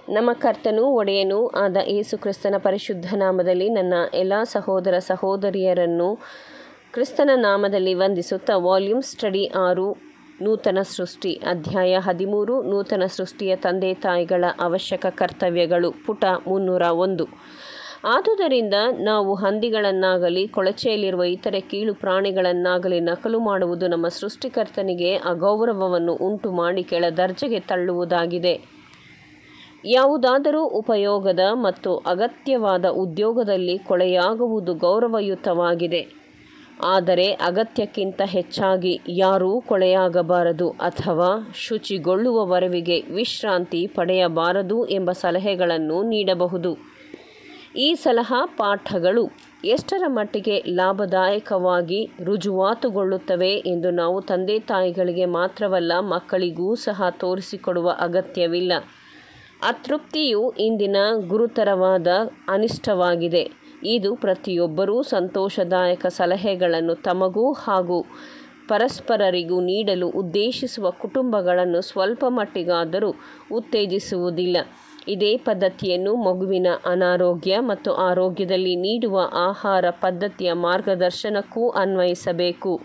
ನಮ್ಮ ಕರ್ತನೂ ಒಡೆಯನೂ ಆದ ಯೇಸು ಕ್ರಿಸ್ತನ ಪರಿಶುದ್ಧ ನಾಮದಲ್ಲಿ ನನ್ನ ಎಲ್ಲ ಸಹೋದರ ಸಹೋದರಿಯರನ್ನು ಕ್ರಿಸ್ತನ ನಾಮದಲ್ಲಿ ವಂದಿಸುತ್ತಾ ವಾಲ್ಯೂಮ್ ಸ್ಟಡಿ ಆರು ನೂತನ ಸೃಷ್ಟಿ ಅಧ್ಯಾಯ ಹದಿಮೂರು ನೂತನ ಸೃಷ್ಟಿಯ ತಂದೆ ತಾಯಿಗಳ ಅವಶ್ಯಕ ಕರ್ತವ್ಯಗಳು ಪುಟ ಮುನ್ನೂರ ಒಂದು ಆದುದರಿಂದ ನಾವು ಹಂದಿಗಳನ್ನಾಗಲಿ ಕೊಳಚೆಯಲ್ಲಿರುವ ಇತರೆ ಕೀಳು ಪ್ರಾಣಿಗಳನ್ನಾಗಲಿ ನಕಲು ಮಾಡುವುದು ನಮ್ಮ ಸೃಷ್ಟಿಕರ್ತನಿಗೆ ಅಗೌರವವನ್ನು ಉಂಟು ಮಾಡಿ ಕೆಳ ದರ್ಜೆಗೆ ತಳ್ಳುವುದಾಗಿದೆ ಯಾವುದಾದರೂ ಉಪಯೋಗದ ಮತ್ತು ಅಗತ್ಯವಾದ ಉದ್ಯೋಗದಲ್ಲಿ ಕೊಳೆಯಾಗುವುದು ಗೌರವಯುತವಾಗಿದೆ ಆದರೆ ಅಗತ್ಯಕ್ಕಿಂತ ಹೆಚ್ಚಾಗಿ ಯಾರೂ ಕೊಳೆಯಾಗಬಾರದು ಅಥವಾ ಶುಚಿಗೊಳ್ಳುವವರೆವಿಗೆ ವಿಶ್ರಾಂತಿ ಪಡೆಯಬಾರದು ಎಂಬ ಸಲಹೆಗಳನ್ನು ನೀಡಬಹುದು ಈ ಸಲಹಾ ಪಾಠಗಳು ಎಷ್ಟರ ಮಟ್ಟಿಗೆ ಲಾಭದಾಯಕವಾಗಿ ರುಜುವಾತುಗೊಳ್ಳುತ್ತವೆ ಎಂದು ನಾವು ತಂದೆ ತಾಯಿಗಳಿಗೆ ಮಾತ್ರವಲ್ಲ ಮಕ್ಕಳಿಗೂ ಸಹ ತೋರಿಸಿಕೊಡುವ ಅಗತ್ಯವಿಲ್ಲ ಅತೃಪ್ತಿಯು ಇಂದಿನ ಗುರುತರವಾದ ಅನಿಷ್ಟವಾಗಿದೆ ಇದು ಪ್ರತಿಯೊಬ್ಬರೂ ಸಂತೋಷದಾಯಕ ಸಲಹೆಗಳನ್ನು ತಮಗೂ ಹಾಗೂ ಪರಸ್ಪರರಿಗೂ ನೀಡಲು ಉದ್ದೇಶಿಸುವ ಕುಟುಂಬಗಳನ್ನು ಸ್ವಲ್ಪ ಮಟ್ಟಿಗಾದರೂ ಉತ್ತೇಜಿಸುವುದಿಲ್ಲ ಇದೇ ಪದ್ಧತಿಯನ್ನು ಮಗುವಿನ ಅನಾರೋಗ್ಯ ಮತ್ತು ಆರೋಗ್ಯದಲ್ಲಿ ನೀಡುವ ಆಹಾರ ಪದ್ಧತಿಯ ಮಾರ್ಗದರ್ಶನಕ್ಕೂ ಅನ್ವಯಿಸಬೇಕು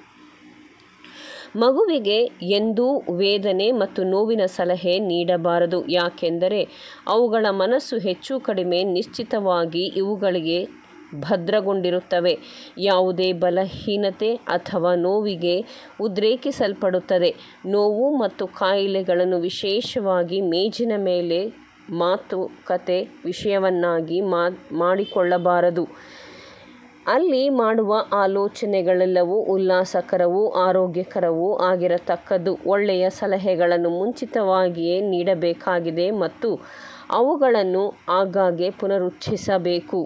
ಮಗುವಿಗೆ ಎಂದೂ ವೇದನೆ ಮತ್ತು ನೋವಿನ ಸಲಹೆ ನೀಡಬಾರದು ಯಾಕೆಂದರೆ ಅವುಗಳ ಮನಸ್ಸು ಹೆಚ್ಚು ಕಡಿಮೆ ನಿಶ್ಚಿತವಾಗಿ ಇವುಗಳಿಗೆ ಭದ್ರಗೊಂಡಿರುತ್ತವೆ ಯಾವುದೇ ಬಲಹೀನತೆ ಅಥವಾ ನೋವಿಗೆ ಉದ್ರೇಕಿಸಲ್ಪಡುತ್ತದೆ ನೋವು ಮತ್ತು ಕಾಯಿಲೆಗಳನ್ನು ವಿಶೇಷವಾಗಿ ಮೇಜಿನ ಮೇಲೆ ಮಾತುಕತೆ ವಿಷಯವನ್ನಾಗಿ ಮಾ ಮಾಡಿಕೊಳ್ಳಬಾರದು ಅಲ್ಲಿ ಮಾಡುವ ಆಲೋಚನೆಗಳೆಲ್ಲವೂ ಉಲ್ಲಾಸಕರವೂ ಆರೋಗ್ಯಕರವೂ ಆಗಿರತಕ್ಕದ್ದು ಒಳ್ಳೆಯ ಸಲಹೆಗಳನ್ನು ಮುಂಚಿತವಾಗಿಯೇ ನೀಡಬೇಕಾಗಿದೆ ಮತ್ತು ಅವುಗಳನ್ನು ಆಗಾಗ್ಗೆ ಪುನರುಚ್ಛಿಸಬೇಕು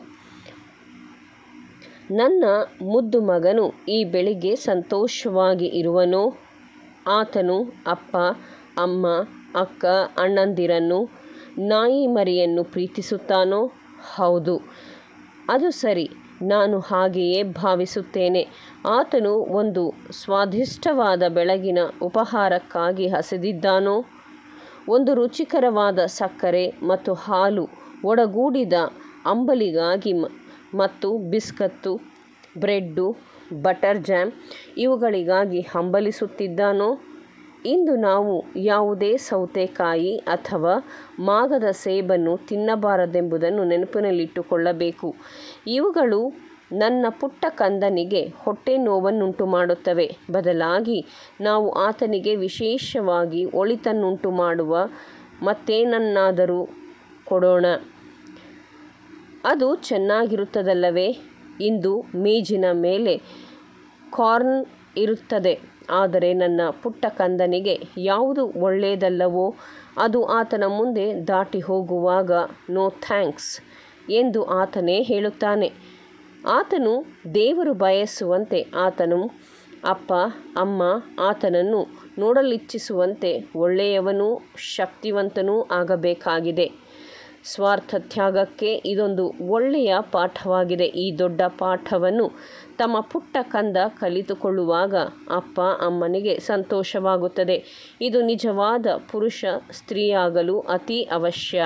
ನನ್ನ ಮುದ್ದು ಮಗನು ಈ ಬೆಳಿಗ್ಗೆ ಸಂತೋಷವಾಗಿ ಇರುವನೋ ಆತನು ಅಪ್ಪ ಅಮ್ಮ ಅಕ್ಕ ಅಣ್ಣಂದಿರನ್ನು ನಾಯಿ ಮರಿಯನ್ನು ಪ್ರೀತಿಸುತ್ತಾನೋ ಹೌದು ಅದು ಸರಿ ನಾನು ಹಾಗೆಯೇ ಭಾವಿಸುತ್ತೇನೆ ಆತನು ಒಂದು ಸ್ವಾದಿಷ್ಟವಾದ ಬೆಳಗಿನ ಉಪಹಾರಕ್ಕಾಗಿ ಹಸಿದಿದ್ದಾನೋ ಒಂದು ರುಚಿಕರವಾದ ಸಕ್ಕರೆ ಮತ್ತು ಹಾಲು ಒಡಗೂಡಿದ ಅಂಬಲಿಗಾಗಿ ಮತ್ತು ಬಿಸ್ಕತ್ತು ಬ್ರೆಡ್ಡು ಬಟರ್ ಜಾಮ್ ಇವುಗಳಿಗಾಗಿ ಹಂಬಲಿಸುತ್ತಿದ್ದಾನೋ ಇಂದು ನಾವು ಯಾವುದೇ ಸೌತೆಕಾಯಿ ಅಥವಾ ಮಾಗದ ಸೇಬನ್ನು ತಿನ್ನಬಾರದೆಂಬುದನ್ನು ನೆನಪಿನಲ್ಲಿಟ್ಟುಕೊಳ್ಳಬೇಕು ಇವುಗಳು ನನ್ನ ಪುಟ್ಟ ಕಂದನಿಗೆ ಹೊಟ್ಟೆ ನೋವನ್ನುಂಟು ಮಾಡುತ್ತವೆ ಬದಲಾಗಿ ನಾವು ಆತನಿಗೆ ವಿಶೇಷವಾಗಿ ಒಳಿತನ್ನುಂಟು ಮಾಡುವ ಮತ್ತೇನನ್ನಾದರೂ ಕೊಡೋಣ ಅದು ಚೆನ್ನಾಗಿರುತ್ತದಲ್ಲವೇ ಇಂದು ಮೇಜಿನ ಮೇಲೆ ಕಾರ್ನ್ ಇರುತ್ತದೆ ಆದರೆ ನನ್ನ ಪುಟ್ಟ ಕಂದನಿಗೆ ಯಾವುದು ಒಳ್ಳೆಯದಲ್ಲವೋ ಅದು ಆತನ ಮುಂದೆ ದಾಟಿ ಹೋಗುವಾಗ ನೋ ಥ್ಯಾಂಕ್ಸ್ ಎಂದು ಆತನೇ ಹೇಳುತ್ತಾನೆ ಆತನು ದೇವರು ಬಯಸುವಂತೆ ಆತನು ಅಪ್ಪ ಅಮ್ಮ ಆತನನ್ನು ನೋಡಲಿಚ್ಛಿಸುವಂತೆ ಒಳ್ಳೆಯವನೂ ಶಕ್ತಿವಂತನೂ ಆಗಬೇಕಾಗಿದೆ ಸ್ವಾರ್ಥ ತ್ಯಾಗಕ್ಕೆ ಇದೊಂದು ಒಳ್ಳೆಯ ಪಾಠವಾಗಿದೆ ಈ ದೊಡ್ಡ ಪಾಠವನ್ನು ತಮ್ಮ ಪುಟ್ಟ ಕಂದ ಕಲಿತುಕೊಳ್ಳುವಾಗ ಅಪ್ಪ ಅಮ್ಮನಿಗೆ ಸಂತೋಷವಾಗುತ್ತದೆ ಇದು ನಿಜವಾದ ಪುರುಷ ಸ್ತ್ರೀಯಾಗಲು ಅತಿ ಅವಶ್ಯ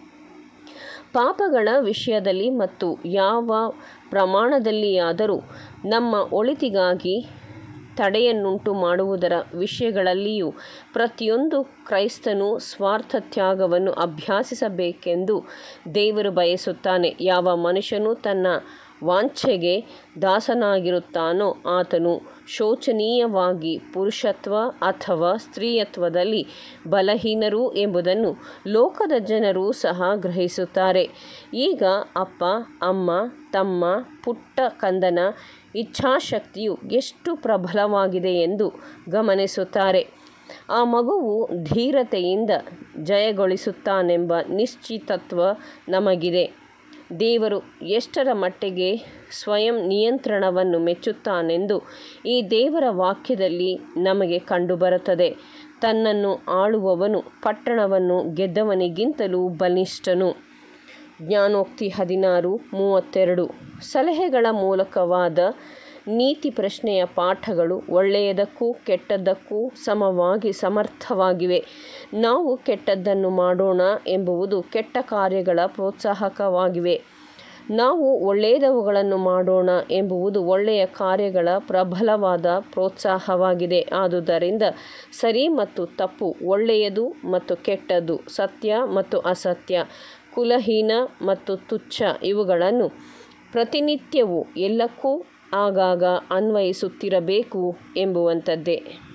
ಪಾಪಗಳ ವಿಷಯದಲ್ಲಿ ಮತ್ತು ಯಾವ ಪ್ರಮಾಣದಲ್ಲಿಯಾದರೂ ನಮ್ಮ ಒಳಿತಿಗಾಗಿ ತಡೆಯನ್ನುಂಟು ಮಾಡುವುದರ ವಿಷಯಗಳಲ್ಲಿಯೂ ಪ್ರತಿಯೊಂದು ಕ್ರೈಸ್ತನೂ ಸ್ವಾರ್ಥ ತ್ಯಾಗವನ್ನು ಅಭ್ಯಾಸಿಸಬೇಕೆಂದು ದೇವರು ಬಯಸುತ್ತಾನೆ ಯಾವ ಮನುಷ್ಯನು ತನ್ನ ವಾಂಛೆಗೆ ದಾಸನಾಗಿರುತ್ತಾನೋ ಆತನು ಶೋಚನೀಯವಾಗಿ ಪುರುಷತ್ವ ಅಥವಾ ಸ್ತ್ರೀಯತ್ವದಲ್ಲಿ ಬಲಹೀನರು ಎಂಬುದನ್ನು ಲೋಕದ ಜನರೂ ಸಹ ಗ್ರಹಿಸುತ್ತಾರೆ ಈಗ ಅಪ್ಪ ಅಮ್ಮ ತಮ್ಮ ಪುಟ್ಟ ಕಂದನ ಇಚ್ಛಾಶಕ್ತಿಯು ಎಷ್ಟು ಪ್ರಬಲವಾಗಿದೆ ಎಂದು ಗಮನಿಸುತ್ತಾರೆ ಆ ಮಗುವು ಧೀರತೆಯಿಂದ ಜಯಗೊಳಿಸುತ್ತಾನೆಂಬ ನಿಶ್ಚಿತತ್ವ ನಮಗಿದೆ ದೇವರು ಎಷ್ಟರ ಮಟ್ಟಿಗೆ ಸ್ವಯಂ ನಿಯಂತ್ರಣವನ್ನು ಮೆಚ್ಚುತ್ತಾನೆಂದು ಈ ದೇವರ ವಾಕ್ಯದಲ್ಲಿ ನಮಗೆ ಕಂಡುಬರುತ್ತದೆ ತನ್ನನ್ನು ಆಳುವವನು ಪಟ್ಟಣವನ್ನು ಗೆದ್ದವನಿಗಿಂತಲೂ ಬಲಿಷ್ಠನು ಜ್ಞಾನೋಕ್ತಿ ಹದಿನಾರು ಮೂವತ್ತೆರಡು ಸಲಹೆಗಳ ಮೂಲಕವಾದ ನೀತಿ ಪ್ರಶ್ನೆಯ ಪಾಠಗಳು ಒಳ್ಳೆಯದಕ್ಕೂ ಕೆಟ್ಟದ್ದಕ್ಕೂ ಸಮವಾಗಿ ಸಮರ್ಥವಾಗಿವೆ ನಾವು ಕೆಟ್ಟದ್ದನ್ನು ಮಾಡೋಣ ಎಂಬುವುದು ಕೆಟ್ಟ ಕಾರ್ಯಗಳ ಪ್ರೋತ್ಸಾಹಕವಾಗಿವೆ ನಾವು ಒಳ್ಳೆಯದವುಗಳನ್ನು ಮಾಡೋಣ ಎಂಬುವುದು ಒಳ್ಳೆಯ ಕಾರ್ಯಗಳ ಪ್ರಬಲವಾದ ಪ್ರೋತ್ಸಾಹವಾಗಿದೆ ಆದುದರಿಂದ ಸರಿ ಮತ್ತು ತಪ್ಪು ಒಳ್ಳೆಯದು ಮತ್ತು ಕೆಟ್ಟದ್ದು ಸತ್ಯ ಮತ್ತು ಅಸತ್ಯ ಕುಲಹೀನ ಮತ್ತು ತುಚ್ಛ ಇವುಗಳನ್ನು ಪ್ರತಿನಿತ್ಯವೂ ಎಲ್ಲಕ್ಕೂ ಆಗಾಗ ಅನ್ವಯಿಸುತ್ತಿರಬೇಕು ಎಂಬುವಂಥದ್ದೇ